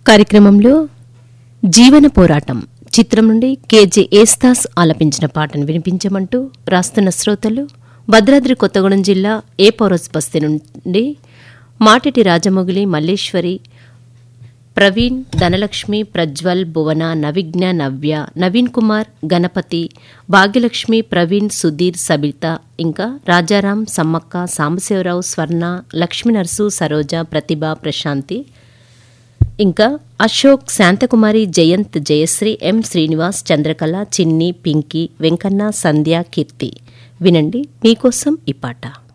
కార్యక్రమంలో జీవన పోరాటం చిత్రం నుండి కేజే ఏస్తాస్ ఆలపించిన పాటను వినిపించమంటూ రాస్తున్న శ్రోతలు భద్రాద్రి కొత్తగూడెం జిల్లా ఏ పౌరస్ బస్తీ నుండి మాటిటి రాజమొగిలి మల్లేశ్వరి ప్రవీణ్ ధనలక్ష్మి ప్రజ్వల్ భువన నవిజ్ఞ నవ్య నవీన్ కుమార్ గణపతి భాగ్యలక్ష్మి ప్రవీణ్ సుధీర్ సబిత ఇంకా రాజారాం సమ్మక్క సాంబశివరావు స్వర్ణ లక్ష్మీనర్సు సరోజ ప్రతిభ ప్రశాంతి ఇంకా అశోక్ శాంతకుమారి జయంత్ జయశ్రీ ఎం శ్రీనివాస్ చంద్రకళ చిన్ని పింకీ వెంకన్న సంధ్య కీర్తి వినండి మీకోసం ఈ పాట